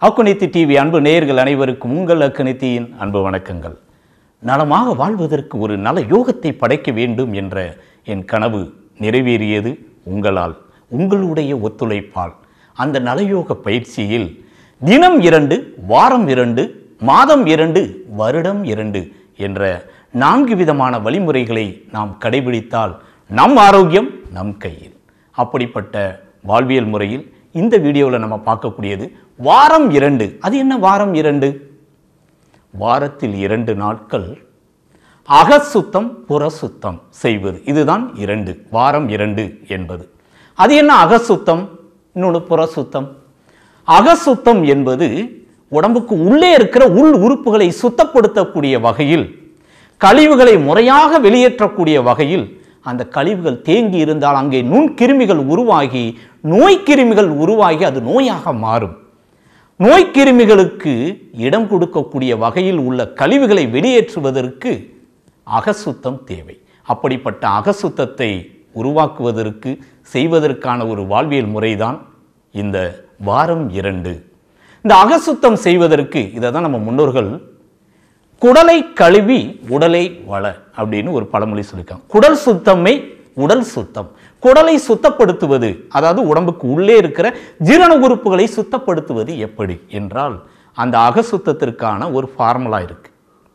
அக்குனித்தி TV அன்பு நேயர்கள் அனைவருக்கும் உங்கள் அக்குனித்தியின் அன்பு வணக்கங்கள் நலமாக வாழ்வதற்கு ஒரு நல யோகத்தை படைக்க வேண்டும் என்ற என் கனவு நிறைவேறியது உங்களால் உங்களுடைய ஒத்துழைப்பால் அந்த நலயோக பயிற்சியில் தினம் இரண்டு வாரம் இரண்டு மாதம் இரண்டு வருடம் இரண்டு என்ற நான்கு விதமான வழிமுறைகளை நாம் கடைபிடித்தால் நம் ஆரோக்கியம் நம் கையில் அப்படிப்பட்ட வாழ்வியல் முறையில் இந்த வீடியோவில் நம்ம பார்க்கக்கூடியது வாரம் இரண்டு அது என்ன வாரம் இரண்டு வாரத்தில் இரண்டு நாட்கள் அகசுத்தம் புறசுத்தம் செய்வது இதுதான் இரண்டு வாரம் இரண்டு என்பது அது என்ன அகசுத்தம் இன்னொன்று புறசுத்தம் அகசுத்தம் என்பது உடம்புக்கு உள்ளே இருக்கிற உள் உறுப்புகளை சுத்தப்படுத்தக்கூடிய வகையில் கழிவுகளை முறையாக வெளியேற்றக்கூடிய வகையில் அந்த கழிவுகள் தேங்கி இருந்தால் அங்கே நுண்கிருமிகள் உருவாகி நோய்க்கிருமிகள் உருவாகி அது நோயாக மாறும் நோய்க்கிருமிகளுக்கு இடம் கொடுக்கக்கூடிய வகையில் உள்ள கழிவுகளை வெளியேற்றுவதற்கு அகசுத்தம் தேவை அப்படிப்பட்ட அகசுத்தத்தை உருவாக்குவதற்கு செய்வதற்கான ஒரு வாழ்வியல் முறைதான் இந்த வாரம் இரண்டு இந்த அகசுத்தம் செய்வதற்கு இதை தான் நம்ம முன்னோர்கள் குடலை கழுவி உடலை வள அப்படின்னு ஒரு பழமொழி சொல்லியிருக்காங்க குடல் சுத்தமே உடல் சுத்தம் குடலை சுத்தப்படுத்துவது அதாவது உடம்புக்கு உள்ளே இருக்கிற ஜீரண உறுப்புகளை சுத்தப்படுத்துவது எப்படி என்றால் அந்த அகசுத்தத்திற்கான ஒரு ஃபார்முலா இருக்கு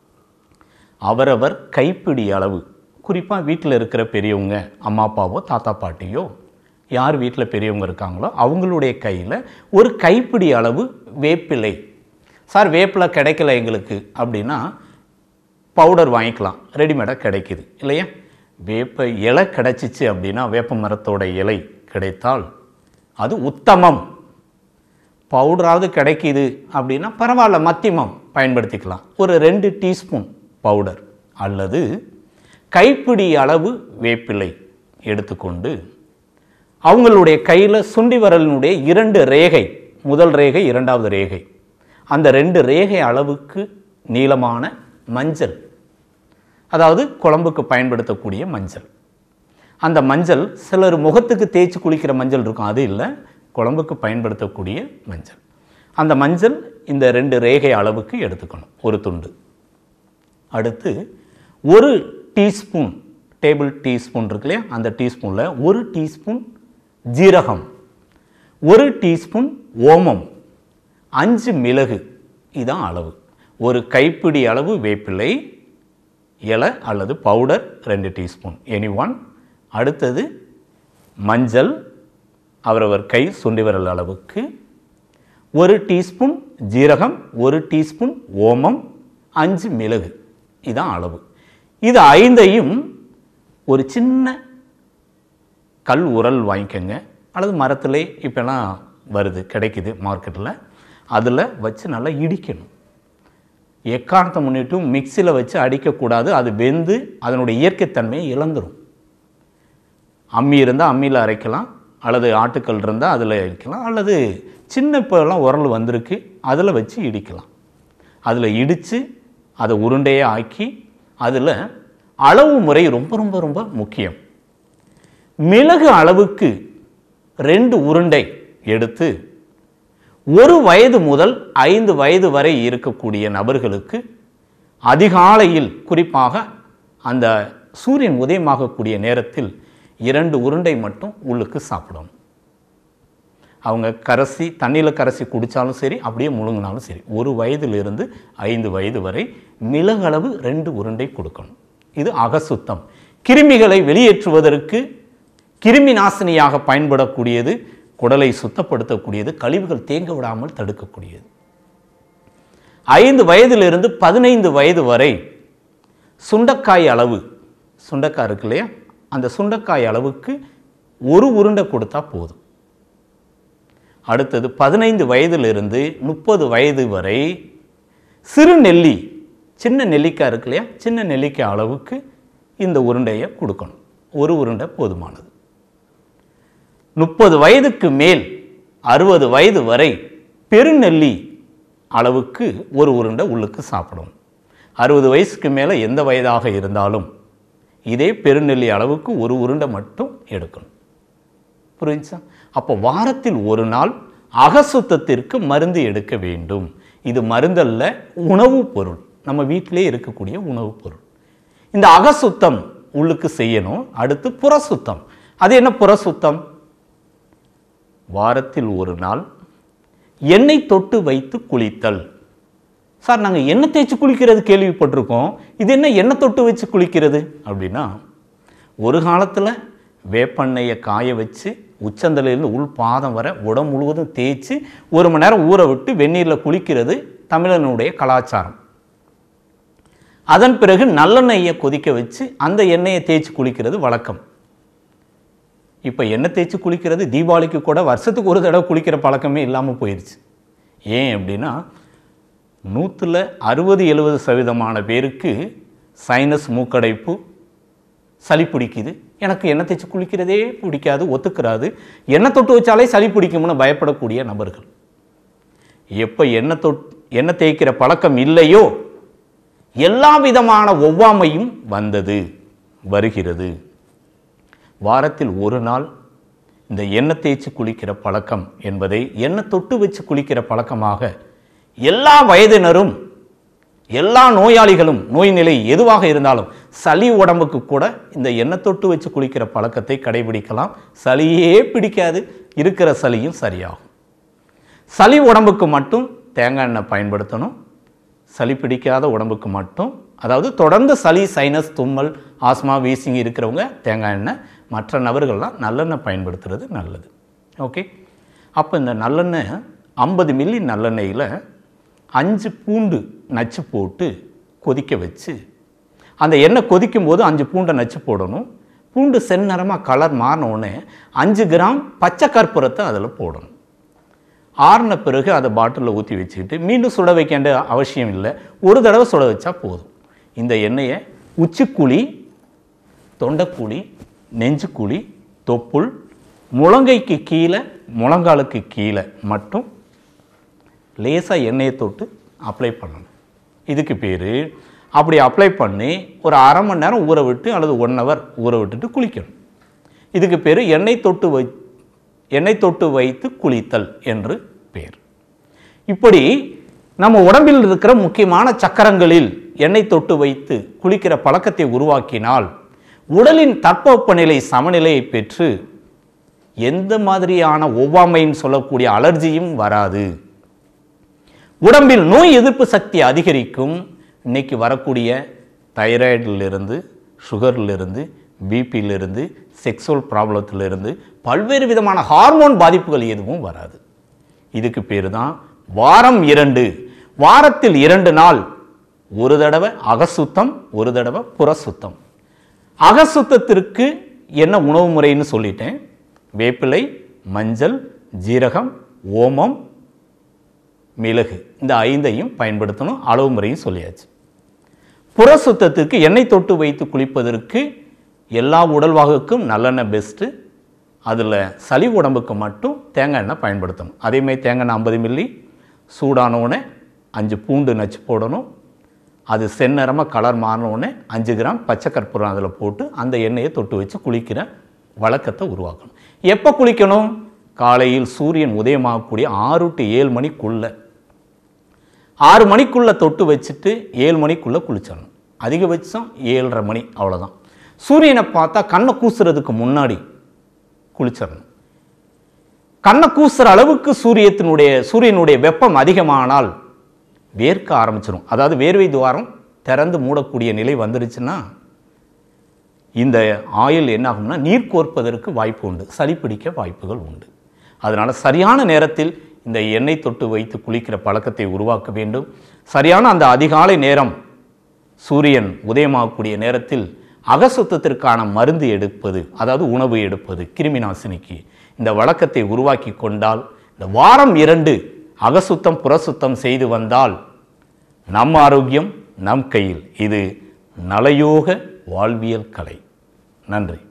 அவரவர் கைப்பிடி அளவு குறிப்பாக வீட்டில் இருக்கிற பெரியவங்க அம்மா அப்பாவோ தாத்தா பாட்டியோ யார் வீட்டில் பெரியவங்க இருக்காங்களோ அவங்களுடைய கையில் ஒரு கைப்பிடி அளவு வேப்பிலை சார் வேப்பிலை கிடைக்கல எங்களுக்கு அப்படின்னா பவுடர் வாங்கிக்கலாம் ரெடிமேடாக கிடைக்குது இல்லையா வேப்ப இலை கிடைச்சிச்சு அப்படின்னா வேப்ப மரத்தோட இலை கிடைத்தால் அது உத்தமம் பவுடராவது கிடைக்குது அப்படின்னா பரவாயில்ல மத்தியமம் பயன்படுத்திக்கலாம் ஒரு ரெண்டு டீஸ்பூன் பவுடர் அல்லது கைப்பிடி அளவு வேப்பிலை எடுத்துக்கொண்டு அவங்களுடைய கையில் சுண்டி வரலினுடைய இரண்டு ரேகை முதல் ரேகை இரண்டாவது ரேகை அந்த ரெண்டு ரேகை அளவுக்கு நீளமான மஞ்சள் அதாவது குழம்புக்கு பயன்படுத்தக்கூடிய மஞ்சள் அந்த மஞ்சள் சிலர் முகத்துக்கு தேய்ச்சி குளிக்கிற மஞ்சள் இருக்கும் அது இல்லை குழம்புக்கு பயன்படுத்தக்கூடிய மஞ்சள் அந்த மஞ்சள் இந்த ரெண்டு ரேகை அளவுக்கு எடுத்துக்கணும் ஒரு துண்டு அடுத்து ஒரு டீஸ்பூன் டேபிள் டீஸ்பூன் இருக்கு இல்லையா அந்த டீஸ்பூனில் ஒரு டீஸ்பூன் ஜீரகம் ஒரு டீஸ்பூன் ஓமம் அஞ்சு மிளகு இதான் அளவு ஒரு கைப்பிடி அளவு வேப்பிலை இலை அல்லது பவுடர் ரெண்டு டீஸ்பூன் எனி ஒன் அடுத்தது மஞ்சள் அவரவர் கை சுண்டி விரல் அளவுக்கு ஒரு டீஸ்பூன் ஜீரகம் ஒரு டீஸ்பூன் ஓமம் அஞ்சு மிளகு இதான் அளவு இது ஐந்தையும் ஒரு சின்ன கல் உரல் வாங்கிக்கோங்க அல்லது மரத்திலே இப்போலாம் வருது கிடைக்குது மார்க்கெட்டில் அதில் வச்சு நல்லா இடிக்கணும் எக்காரணத்தை முன்னிட்டும் மிக்சியில் வச்சு அடிக்கக்கூடாது அது வெந்து அதனுடைய இயற்கைத்தன்மையை இழந்துடும் அம்மி இருந்தால் அம்மியில் அரைக்கலாம் அல்லது ஆட்டுக்கல் இருந்தால் அதில் அரைக்கலாம் அல்லது சின்ன இப்போலாம் உரல் வந்திருக்கு அதில் வச்சு இடிக்கலாம் அதில் இடித்து அதை உருண்டையே ஆக்கி அதில் அளவு முறை ரொம்ப ரொம்ப ரொம்ப முக்கியம் மிளகு அளவுக்கு ரெண்டு உருண்டை எடுத்து ஒரு வயது முதல் ஐந்து வயது வரை இருக்கக்கூடிய நபர்களுக்கு அதிகாலையில் குறிப்பாக அந்த சூரியன் உதயமாகக்கூடிய நேரத்தில் இரண்டு உருண்டை மட்டும் உள்ளுக்கு சாப்பிடணும் அவங்க கரைசி தண்ணியில் கரைசி குடித்தாலும் சரி அப்படியே முழுங்கினாலும் சரி ஒரு வயதிலிருந்து ஐந்து வயது வரை மிளகளவு ரெண்டு உருண்டை கொடுக்கணும் இது அகசுத்தம் கிருமிகளை வெளியேற்றுவதற்கு கிருமி நாசினியாக பயன்படக்கூடியது குடலை சுத்தப்படுத்தக்கூடியது கழிவுகள் தேங்க விடாமல் தடுக்கக்கூடியது ஐந்து வயதிலிருந்து பதினைந்து வயது வரை சுண்டக்காய் அளவு சுண்டக்காய் இருக்கு இல்லையா அந்த சுண்டக்காய் அளவுக்கு ஒரு உருண்டை கொடுத்தா போதும் அடுத்தது பதினைந்து வயதிலிருந்து முப்பது வயது வரை சிறு நெல்லி சின்ன நெல்லிக்காய் இருக்கு இல்லையா சின்ன நெல்லிக்காய் அளவுக்கு இந்த உருண்டையை கொடுக்கணும் ஒரு உருண்டை போதுமானது முப்பது வயதுக்கு மேல் அறுபது வயது வரை பெருநெல்லி அளவுக்கு ஒரு உருண்டை உள்ளுக்கு சாப்பிடும் அறுபது வயசுக்கு மேலே எந்த வயதாக இருந்தாலும் இதே பெருநெல்லி அளவுக்கு ஒரு உருண்டை மட்டும் எடுக்கணும் புரிஞ்சா அப்போ வாரத்தில் ஒரு நாள் அகசுத்தத்திற்கு மருந்து எடுக்க வேண்டும் இது மருந்தல்ல உணவுப் பொருள் நம்ம வீட்டிலே இருக்கக்கூடிய உணவுப் பொருள் இந்த அகசுத்தம் உள்ளுக்கு செய்யணும் அடுத்து புறசுத்தம் அது என்ன புறசுத்தம் வாரத்தில் ஒரு நாள் எண்ணெய் தொட்டு வைத்து குளித்தல் சார் நாங்கள் எண்ணெய் தேய்ச்சி குளிக்கிறது கேள்விப்பட்டிருக்கோம் இது என்ன எண்ணெய் தொட்டு வச்சு குளிக்கிறது அப்படின்னா ஒரு காலத்தில் வேப்பெண்ணெயை காய வச்சு உச்சந்தலையிலிருந்து உள் பாதம் வர உடம்பு முழுவதும் தேய்ச்சி ஒரு மணி நேரம் ஊற விட்டு வெந்நீரில் குளிக்கிறது தமிழனுடைய கலாச்சாரம் அதன் பிறகு நல்லெண்ணெயை கொதிக்க வச்சு அந்த எண்ணெயை தேய்ச்சி குளிக்கிறது வழக்கம் இப்போ எண்ணெய் தேய்ச்சி குளிக்கிறது தீபாவளிக்கு கூட வருஷத்துக்கு ஒரு தடவை குளிக்கிற பழக்கமே இல்லாமல் போயிடுச்சு ஏன் அப்படின்னா நூற்றில் அறுபது எழுபது சதவீதமான பேருக்கு சைனஸ் மூக்கடைப்பு சளி பிடிக்குது எனக்கு எண்ணெய் தேய்ச்சி குளிக்கிறதே பிடிக்காது ஒத்துக்கிறாது எண்ணெய் தொட்டு வச்சாலே சளி பிடிக்கும்னு பயப்படக்கூடிய நபர்கள் எப்போ எண்ணெய் தொட் எண்ணெய் தேய்க்கிற பழக்கம் இல்லையோ எல்லா விதமான ஒவ்வாமையும் வந்தது வருகிறது வாரத்தில் ஒரு நாள் இந்த எண்ணெய் தேய்ச்சி குளிக்கிற பழக்கம் என்பதை எண்ணெய் தொட்டு வச்சு குளிக்கிற பழக்கமாக எல்லா வயதினரும் எல்லா நோயாளிகளும் நோய் நிலை எதுவாக இருந்தாலும் சளி உடம்புக்கு கூட இந்த எண்ணெய் தொட்டு வச்சு குளிக்கிற பழக்கத்தை கடைபிடிக்கலாம் சளியே பிடிக்காது இருக்கிற சளியும் சரியாகும் சளி உடம்புக்கு மட்டும் தேங்காய் எண்ணெய் பயன்படுத்தணும் சளி பிடிக்காத உடம்புக்கு மட்டும் அதாவது தொடர்ந்து சளி சைனஸ் தும்மல் ஆஸ்மா வீசிங் இருக்கிறவங்க தேங்காய் எண்ணெய் மற்ற நபர்கள்லாம் நல்லெண்ணெய் பயன்படுத்துறது நல்லது ஓகே அப்போ இந்த நல்லெண்ணெய் ஐம்பது மில்லி நல்லெண்ணெயில் அஞ்சு பூண்டு நச்சு போட்டு கொதிக்க வச்சு அந்த எண்ணெய் கொதிக்கும் போது அஞ்சு பூண்டை நச்சு போடணும் பூண்டு செந்நிறமாக கலர் மாறினோடனே அஞ்சு கிராம் பச்சை கற்பூரத்தை அதில் போடணும் ஆறின பிறகு அதை பாட்டிலில் ஊற்றி வச்சுக்கிட்டு மீண்டும் சுட வைக்க வேண்டிய அவசியம் இல்லை ஒரு தடவை சுட வச்சா போதும் இந்த எண்ணெயை உச்சிக்குழி தொண்டைக்குழி நெஞ்சுக்குழி தொப்புள் முழங்கைக்கு கீழே முழங்காலுக்கு கீழே மட்டும் லேசாக எண்ணெயை தொட்டு அப்ளை பண்ணணும் இதுக்கு பேர் அப்படி அப்ளை பண்ணி ஒரு அரை மணி நேரம் ஊற விட்டு அல்லது ஒன் ஹவர் ஊற விட்டுட்டு குளிக்கணும் இதுக்கு பேர் எண்ணெய் தொட்டு வை எண்ணெய் தொட்டு வைத்து குளித்தல் என்று பேர் இப்படி நம்ம உடம்பில் இருக்கிற முக்கியமான சக்கரங்களில் எண்ணெய் தொட்டு வைத்து குளிக்கிற பழக்கத்தை உருவாக்கினால் உடலின் தட்பவெப்பநிலை சமநிலையை பெற்று எந்த மாதிரியான ஒவ்வாமைன்னு சொல்லக்கூடிய அலர்ஜியும் வராது உடம்பில் நோய் எதிர்ப்பு சக்தி அதிகரிக்கும் இன்னைக்கு வரக்கூடிய தைராய்டிலிருந்து சுகர்லேருந்து பிபியிலிருந்து செக்ஸுவல் ப்ராப்ளத்திலிருந்து பல்வேறு விதமான ஹார்மோன் பாதிப்புகள் எதுவும் வராது இதுக்கு பேர் தான் வாரம் இரண்டு வாரத்தில் இரண்டு நாள் ஒரு தடவை அகசுத்தம் ஒரு தடவை புறசுத்தம் அகசுத்தத்திற்கு என்ன உணவு முறைன்னு சொல்லிட்டேன் வேப்பிலை மஞ்சள் ஜீரகம் ஓமம் மிளகு இந்த ஐந்தையும் பயன்படுத்தணும் அளவு முறையும் சொல்லியாச்சு புற சுத்தத்துக்கு எண்ணெய் தொட்டு வைத்து குளிப்பதற்கு எல்லா உடல்வாகுக்கும் நல்லெண்ணெய் பெஸ்ட்டு அதில் சளி உடம்புக்கு மட்டும் தேங்காய் எண்ணெய் பயன்படுத்தணும் அதேமாதிரி தேங்காய் எண்ணெய் ஐம்பது மில்லி சூடானவுடனே அஞ்சு பூண்டு நச்சு போடணும் அது செந்நிறமாக கலர் மாறினவுடனே அஞ்சு கிராம் பச்சை கற்பூரம் அதில் போட்டு அந்த எண்ணெயை தொட்டு வச்சு குளிக்கிற வழக்கத்தை உருவாக்கணும் எப்போ குளிக்கணும் காலையில் சூரியன் உதயமாகக்கூடிய ஆறு டு ஏழு மணிக்குள்ளே ஆறு மணிக்குள்ளே தொட்டு வச்சுட்டு ஏழு மணிக்குள்ளே குளிச்சிடணும் அதிகபட்சம் ஏழரை மணி அவ்வளோதான் சூரியனை பார்த்தா கண்ணை கூசுறதுக்கு முன்னாடி குளிச்சிடணும் கண்ணை கூசுற அளவுக்கு சூரியத்தினுடைய சூரியனுடைய வெப்பம் அதிகமானால் வேர்க்க ஆரம்பிச்சிடும் அதாவது வேர்வை துவாரம் திறந்து மூடக்கூடிய நிலை வந்துருச்சுன்னா இந்த ஆயில் என்ன ஆகும்னா நீர் கோர்ப்பதற்கு வாய்ப்பு உண்டு சளி பிடிக்க வாய்ப்புகள் உண்டு அதனால் சரியான நேரத்தில் இந்த எண்ணெய் தொட்டு வைத்து குளிக்கிற பழக்கத்தை உருவாக்க வேண்டும் சரியான அந்த அதிகாலை நேரம் சூரியன் உதயமாகக்கூடிய நேரத்தில் அகசுத்தத்திற்கான மருந்து எடுப்பது அதாவது உணவு எடுப்பது கிருமி நாசினிக்கு இந்த வழக்கத்தை உருவாக்கி கொண்டால் இந்த வாரம் இரண்டு அகசுத்தம் புறசுத்தம் செய்து வந்தால் நம் ஆரோக்கியம் நம் கையில் இது நலயோக வாழ்வியல் கலை நன்றி